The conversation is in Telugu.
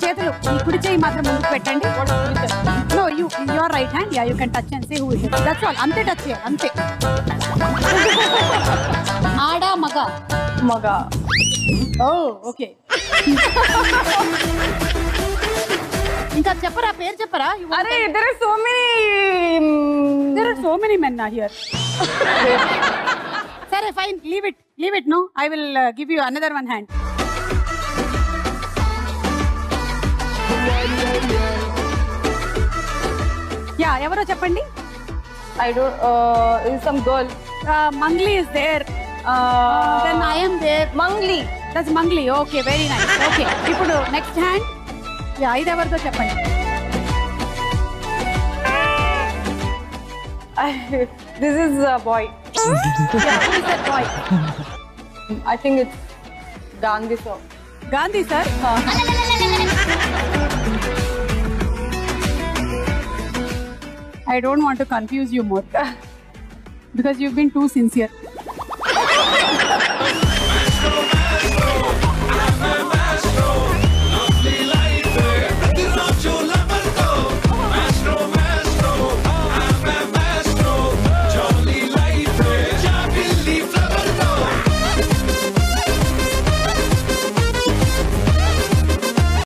చేతులు ఈ కుడి చేయి మాత్రం ముందుకు పెట్టండి no you your right hand ya you can touch and say who is that's all అంతే టచ్ చేయాలి అంతే ఆడ మగ మగ ఓ ఓకే ఇంకా చెప్పరా పేరు చెప్పరా అరే there are so many there are so many men here సరే fine leave it leave it no I will give you another one hand ya ఎవరో చెప్పండి I don't uh is some girl Mangli is there then I am there Mangli that's Mangli okay very nice okay ఇప్పుడు నెక్స్ట్ హ్యాండ్ యా ఇది ఎవరితో చెప్పండి this is a boy boy I think it's Gandhi sir Gandhi sir I don't want to confuse you more because you've been too sincere.